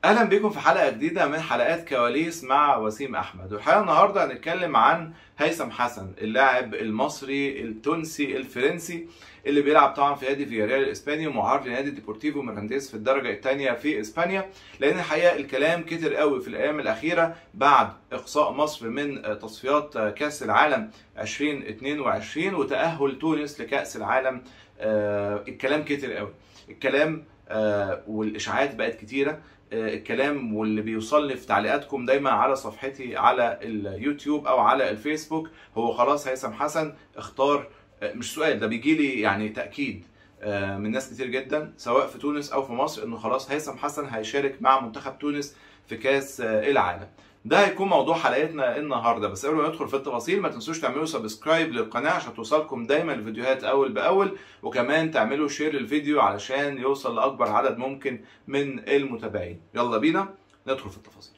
اهلا بكم في حلقه جديده من حلقات كواليس مع وسيم احمد والحقيقه النهارده هنتكلم عن هيثم حسن اللاعب المصري التونسي الفرنسي اللي بيلعب طبعا في نادي فياريال الاسباني ومعار لنادي ديبورتيفو ميرانديز في الدرجه الثانيه في اسبانيا لان الحقيقه الكلام كتر قوي في الايام الاخيره بعد اقصاء مصر من تصفيات كاس العالم 2022 وتاهل تونس لكاس العالم آه، الكلام كتر قوي الكلام آه، والاشاعات بقت كتيره الكلام واللي بيوصلني في تعليقاتكم دايما على صفحتي على اليوتيوب او على الفيسبوك هو خلاص هيثم حسن اختار مش سؤال ده بيجي لي يعني تاكيد من ناس كتير جدا سواء في تونس او في مصر انه خلاص هيثم حسن هيشارك مع منتخب تونس في كاس العالم ده هيكون موضوع حلقتنا النهارده بس قبل ما ندخل في التفاصيل ما تنسوش تعملوا سبسكرايب للقناه عشان توصلكم دايما الفيديوهات اول باول وكمان تعملوا شير للفيديو علشان يوصل لاكبر عدد ممكن من المتابعين يلا بينا ندخل في التفاصيل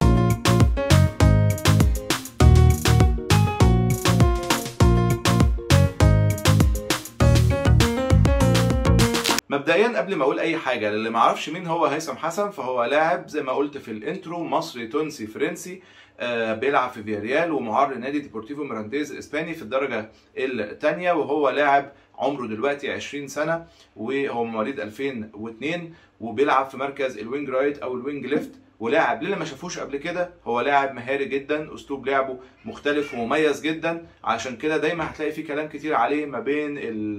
مبدئيا قبل ما اقول اي حاجه للي ما يعرفش مين هو هيثم حسن فهو لاعب زي ما قلت في الانترو مصري تونسي فرنسي آه بيلعب في فياريال ومعار لنادي ديبورتيفو ميرانديز الاسباني في الدرجه الثانيه وهو لاعب عمره دلوقتي 20 سنه وهو مواليد 2002 وبيلعب في مركز الوينج رايت او الوينج ليفت ولاعب للي ما شافوش قبل كده هو لاعب مهاري جدا اسلوب لعبه مختلف ومميز جدا عشان كده دايما هتلاقي في كلام كتير عليه ما بين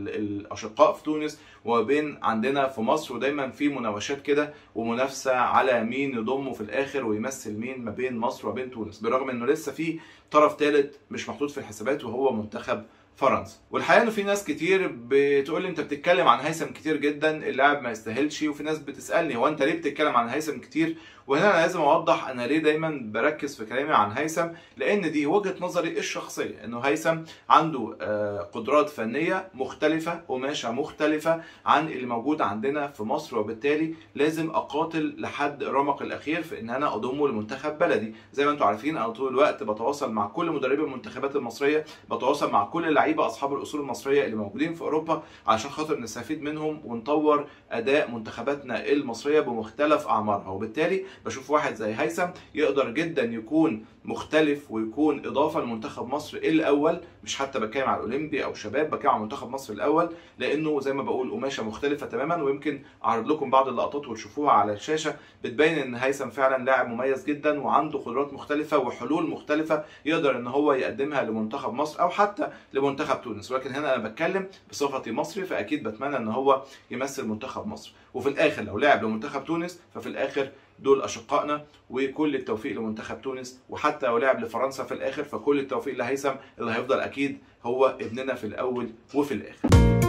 الاشقاء في تونس وما بين عندنا في مصر ودايما في مناوشات كده ومنافسه على مين يضمه في الاخر ويمثل مين ما بين مصر وما بين تونس بالرغم انه لسه في طرف ثالث مش محطوط في الحسابات وهو منتخب فرنسا والحقيقه انه في ناس كتير بتقول لي انت بتتكلم عن هيثم كتير جدا اللاعب ما يستاهلش وفي ناس بتسالني هو انت ليه بتتكلم عن هيثم كتير وهنا انا لازم اوضح انا ليه دايما بركز في كلامي عن هيثم لان دي وجهه نظري الشخصيه انه هيثم عنده قدرات فنيه مختلفه قماشه مختلفه عن اللي موجود عندنا في مصر وبالتالي لازم اقاتل لحد رمق الاخير في ان انا اضمه لمنتخب بلدي زي ما انتم عارفين انا طول الوقت بتواصل مع كل مدربي المنتخبات المصريه بتواصل مع كل اللعيبه اصحاب الاصول المصريه اللي موجودين في اوروبا عشان خاطر نستفيد منهم ونطور اداء منتخباتنا المصريه بمختلف اعمارها وبالتالي بشوف واحد زي هيثم يقدر جدا يكون مختلف ويكون اضافه لمنتخب مصر الاول مش حتى بتكلم على الاولمبي او شباب بتكلم على منتخب مصر الاول لانه زي ما بقول قماشه مختلفه تماما ويمكن اعرض لكم بعض اللقطات وتشوفوها على الشاشه بتبين ان هيثم فعلا لاعب مميز جدا وعنده قدرات مختلفه وحلول مختلفه يقدر ان هو يقدمها لمنتخب مصر او حتى لمنتخب تونس ولكن هنا انا بتكلم بصفتي مصري فاكيد بتمنى ان هو يمثل منتخب مصر وفي الاخر لو لعب لمنتخب تونس ففي الاخر دول اشقائنا وكل التوفيق لمنتخب تونس وحتى لو لعب لفرنسا في الاخر فكل التوفيق لهيثم اللي هيفضل اكيد هو ابننا في الاول وفي الاخر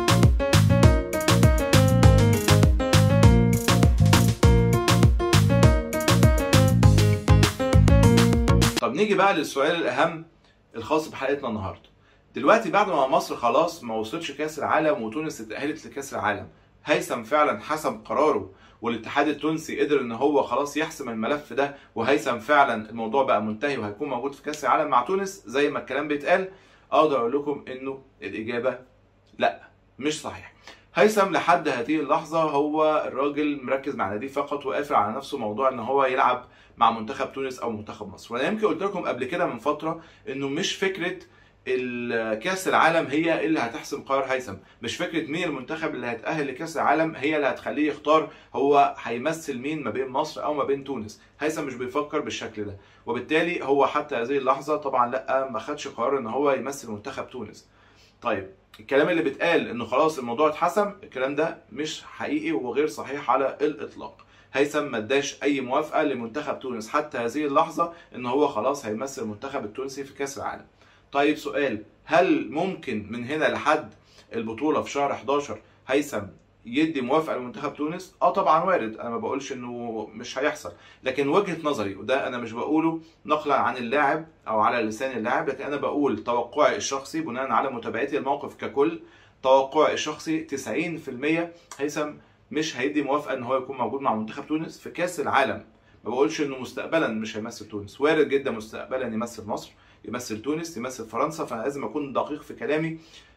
طب نيجي بقى للسؤال الاهم الخاص بحلقتنا النهارده دلوقتي بعد ما مصر خلاص ما وصلتش كاس العالم وتونس اتاهلت لكاس العالم هيثم فعلا حسم قراره والاتحاد التونسي قدر ان هو خلاص يحسم الملف ده وهيثم فعلا الموضوع بقى منتهي وهيكون موجود في كاس العالم مع تونس زي ما الكلام بيتقال اقدر اقول لكم انه الاجابه لا مش صحيح هيثم لحد هذه اللحظه هو الراجل مركز مع ناديه فقط وقافل على نفسه موضوع ان هو يلعب مع منتخب تونس او منتخب مصر وانا يمكن قلت لكم قبل كده من فتره انه مش فكره كاس العالم هي اللي هتحسم قرار هيثم مش فكره مين المنتخب اللي هيتاهل لكاس العالم هي اللي هتخليه يختار هو هيمثل مين ما بين مصر او ما بين تونس هيثم مش بيفكر بالشكل ده وبالتالي هو حتى هذه اللحظه طبعا لا ما خدش قرار ان هو يمثل منتخب تونس طيب الكلام اللي بيتقال انه خلاص الموضوع اتحسم الكلام ده مش حقيقي وغير صحيح على الاطلاق هيثم ما اداش اي موافقه لمنتخب تونس حتى هذه اللحظه ان هو خلاص هيمثل المنتخب التونسي في كاس العالم طيب سؤال هل ممكن من هنا لحد البطوله في شهر 11 هيثم يدي موافقه لمنتخب تونس؟ اه طبعا وارد انا ما بقولش انه مش هيحصل لكن وجهه نظري وده انا مش بقوله نقلا عن اللاعب او على لسان اللاعب لكن انا بقول توقعي الشخصي بناء على متابعتي الموقف ككل توقعي الشخصي 90% هيثم مش هيدي موافقه ان هو يكون موجود مع منتخب تونس في كاس العالم ما بقولش انه مستقبلا مش هيمثل تونس وارد جدا مستقبلا يمثل مصر يمثل تونس يمثل فرنسا فانا لازم اكون دقيق في كلامي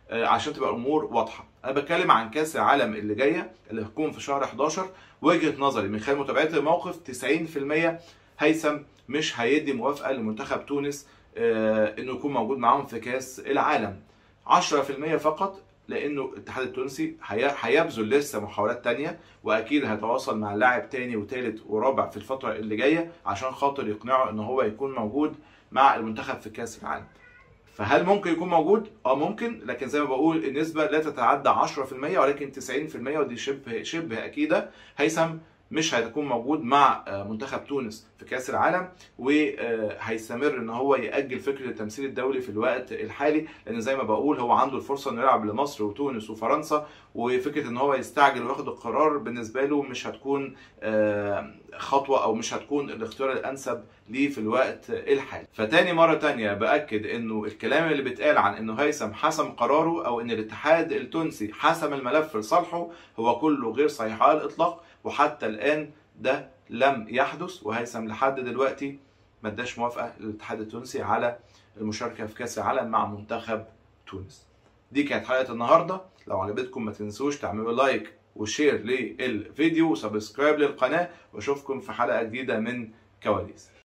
آه، عشان تبقى الامور واضحه انا بتكلم عن كاس العالم اللي جايه اللي هتكون في شهر 11 وجهه نظري من خلال متابعتي للموقف 90% هيثم مش هيدي موافقه لمنتخب تونس آه، انه يكون موجود معاهم في كاس العالم 10% فقط لانه الاتحاد التونسي هي- هيبذل لسه محاولات تانية واكيد هيتواصل مع لاعب تاني وتالت ورابع في الفتره اللي جايه عشان خاطر يقنعه ان هو يكون موجود مع المنتخب في كاس العالم فهل ممكن يكون موجود؟ اه ممكن لكن زي ما بقول النسبة لا تتعدى 10% ولكن 90% ودي شبه شبه أكيدة هيثم مش هيكون موجود مع آه، منتخب تونس في كأس العالم وهيستمر ان هو يأجل فكرة التمثيل الدولي في الوقت الحالي لان زي ما بقول هو عنده الفرصة انه يلعب لمصر وتونس وفرنسا وفكرة ان هو يستعجل وياخد القرار بالنسبة له مش هتكون آه، خطوة او مش هتكون الاختيار الانسب ليه في الوقت الحالي فتاني مرة تانية بأكد انه الكلام اللي بيتقال عن انه هيثم حسم قراره او ان الاتحاد التونسي حسم الملف لصالحه هو كله غير صحيح على الاطلاق وحتى الان ده لم يحدث وهيثم لحد دلوقتي ما اداش موافقة للاتحاد التونسي على المشاركة في كأس العالم مع منتخب تونس دي كانت حلقة النهاردة لو عجبتكم ما تنسوش تعملوا لايك وشير للفيديو وسبسكرايب للقناة واشوفكم في حلقة جديدة من كواليس